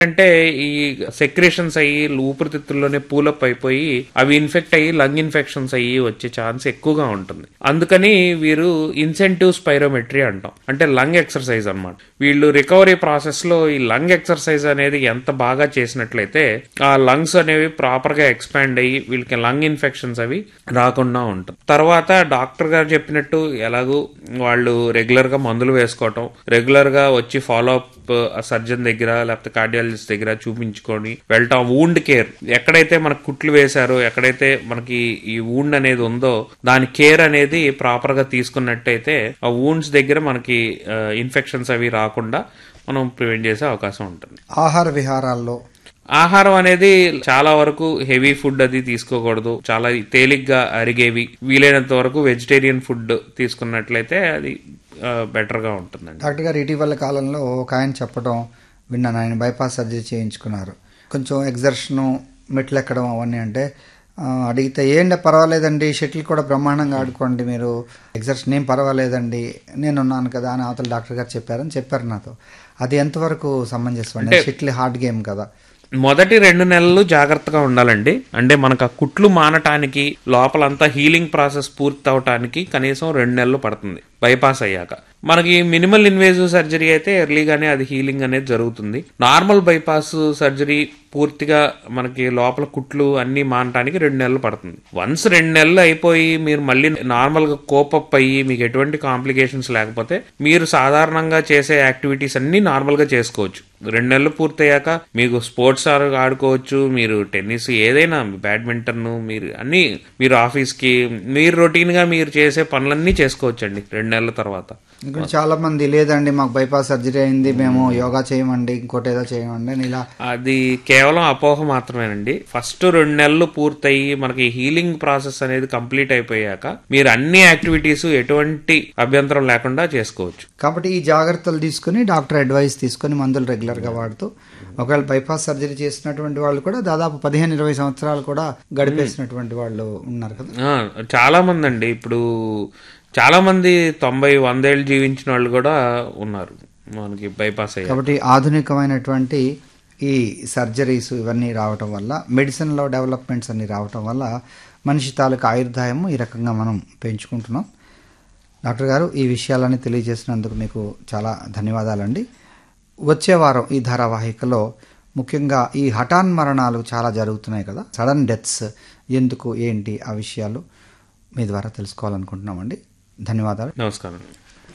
అంటే ఈ సెక్రేషన్స్ అయ్యి ఊపిరితిత్తుల్లోనే పూలప్ అయిపోయి అవి ఇన్ఫెక్ట్ అయ్యి లంగ్ ఇన్ఫెక్షన్స్ అయ్యి వచ్చే ఛాన్స్ ఎక్కువగా ఉంటుంది అందుకని వీరు ఇన్సెంటివ్ స్పైరోమెట్రీ అంటాం అంటే లంగ్ ఎక్సర్సైజ్ అన్నమాట వీళ్ళు రికవరీ ప్రాసెస్ లో ఈ లంగ్ ఎక్సర్సైజ్ అనేది ఎంత బాగా చేసినట్లయితే ఆ లంగ్స్ అనేవి ప్రాపర్ గా ఎక్స్పాండ్ అయ్యి వీళ్ళకి లంగ్ ఇన్ఫెక్షన్స్ అవి రాకుండా ఉంటుంది తర్వాత డాక్టర్ గారు చెప్పినట్టు ఎలాగూ వాళ్ళు రెగ్యులర్ గా మందులు వేసుకోవటం రెగ్యులర్ గా వచ్చి ఫాలో అప్ సర్జన్ దగ్గర లేకపోతే కార్డియాలజిస్ట్ దగ్గర చూపించుకొని వెళ్ళటం వూండ్ కేర్ ఎక్కడైతే మనకు కుట్లు వేశారో ఎక్కడైతే మనకి ఈ వూండ్ అనేది ఉందో దాని కేర్ అనేది ప్రాపర్ గా తీసుకున్నట్టయితే ఆ వూండ్స్ దగ్గర మనకి ఇన్ఫెక్షన్స్ అవి రాకుండా మనం ప్రివెంట్ చేసే అవకాశం ఉంటుంది ఆహార విహారాల్లో ఆహారం అనేది చాలా వరకు హెవీ ఫుడ్ అది తీసుకోకూడదు చాలా తేలిగ్గా అరిగేవి వీలైనంత వరకు వెజిటేరియన్ ఫుడ్ తీసుకున్నట్లయితే అది బెటర్ గా ఉంటుందండి డాక్టర్ గారు ఇటీవల కాలంలో ఒక ఆయన చెప్పడం విన్నాను ఆయన బైపాస్ సర్జరీ చేయించుకున్నారు కొంచెం ఎగ్జర్షను మెట్లు ఎక్కడం అవన్నీ అంటే ఆ, అడిగితే ఏంటి పర్వాలేదండి షటిల్ కూడా బ్రహ్మాండంగా ఆడుకోండి మీరు ఎగ్జర్షన్ ఏం పర్వాలేదండి నేనున్నాను కదా అని అవతల డాక్టర్ గారు చెప్పారని చెప్పారు నాతో అది ఎంతవరకు సమంజసం అండి షటిల్ హార్డ్ గేమ్ కదా మొదటి రెండు నెలలు జాగ్రత్తగా ఉండాలండి అంటే మనకు ఆ కుట్లు మానటానికి లోపలంతా హీలింగ్ ప్రాసెస్ పూర్తి అవటానికి కనీసం రెండు నెలలు పడుతుంది బైపాస్ అయ్యాక మనకి మినిమల్ ఇన్వేజివ్ సర్జరీ అయితే ఎర్లీగానే అది హీలింగ్ అనేది జరుగుతుంది నార్మల్ బైపాస్ సర్జరీ పూర్తిగా మనకి లోపల కుట్లు అన్ని మానటానికి రెండు నెలలు పడుతుంది వన్స్ రెండు నెలలు అయిపోయి మీరు మళ్ళీ నార్మల్ గా కోపప్ అయ్యి మీకు ఎటువంటి కాంప్లికేషన్స్ లేకపోతే మీరు సాధారణంగా చేసే యాక్టివిటీస్ అన్ని నార్మల్ గా చేసుకోవచ్చు రెండు నెలలు పూర్తయ్యాక మీకు స్పోర్ట్స్ ఆడుకోవచ్చు మీరు టెన్నిస్ ఏదైనా బ్యాడ్మింటన్ మీరు అన్ని మీరు ఆఫీస్ కి మీరు రొటీన్ గా మీరు చేసే పనులన్నీ చేసుకోవచ్చండి రెండు నెలల తర్వాత ఇక్కడ చాలా మంది లేదండి మాకు బైపాస్ సర్జరీ అయింది మేము యోగా చేయమండి ఇంకోటి ఏదో చేయమండి అని ఇలా అది కేవలం అపోహ మాత్రమేనండి ఫస్ట్ రెండు నెలలు పూర్తయి మనకి హీలింగ్ ప్రాసెస్ అనేది కంప్లీట్ అయిపోయాక మీరు అన్ని యాక్టివిటీస్ ఎటువంటి అభ్యంతరం లేకుండా చేసుకోవచ్చు కాబట్టి ఈ జాగ్రత్తలు తీసుకుని డాక్టర్ అడ్వైస్ తీసుకొని మందులు రెగ్యులర్గా వాడుతూ ఒకవేళ బైపాస్ సర్జరీ చేసినటువంటి వాళ్ళు కూడా దాదాపు పదిహేను ఇరవై సంవత్సరాలు కూడా గడిపేసినటువంటి వాళ్ళు ఉన్నారు కదా ఆ, చాలా మంది అండి ఇప్పుడు చాలా మంది తొంభై వందేళ్ళు జీవించిన వాళ్ళు కూడా ఉన్నారు మనకి బైపాస్ అయ్యారు కాబట్టి ఆధునికమైనటువంటి ఈ సర్జరీస్ ఇవన్నీ రావటం వల్ల మెడిసిన్లో డెవలప్మెంట్స్ అన్ని రావటం వల్ల మనిషి తాలూకు ఆయుర్దాయము ఈ రకంగా మనం పెంచుకుంటున్నాం డాక్టర్ గారు ఈ విషయాలన్నీ తెలియజేసినందుకు మీకు చాలా ధన్యవాదాలండి వచ్చే వారం ఈ ధారావాహికలో ముఖ్యంగా ఈ హఠాన్ మరణాలు చాలా జరుగుతున్నాయి కదా సడన్ డెత్స్ ఎందుకు ఏంటి ఆ విషయాలు మీ ద్వారా తెలుసుకోవాలనుకుంటున్నామండి ధన్యవాదాలు నమస్కారం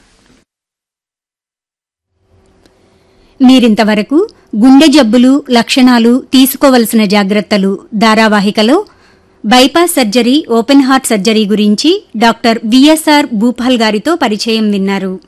మీరింతవరకు గుండె జబ్బులు లక్షణాలు తీసుకోవలసిన జాగ్రత్తలు ధారావాహికలో bypass surgery open heart surgery గురించి డాక్టర్ విఎస్ఆర్ భూపాల్ గారితో పరిచయం విన్నారు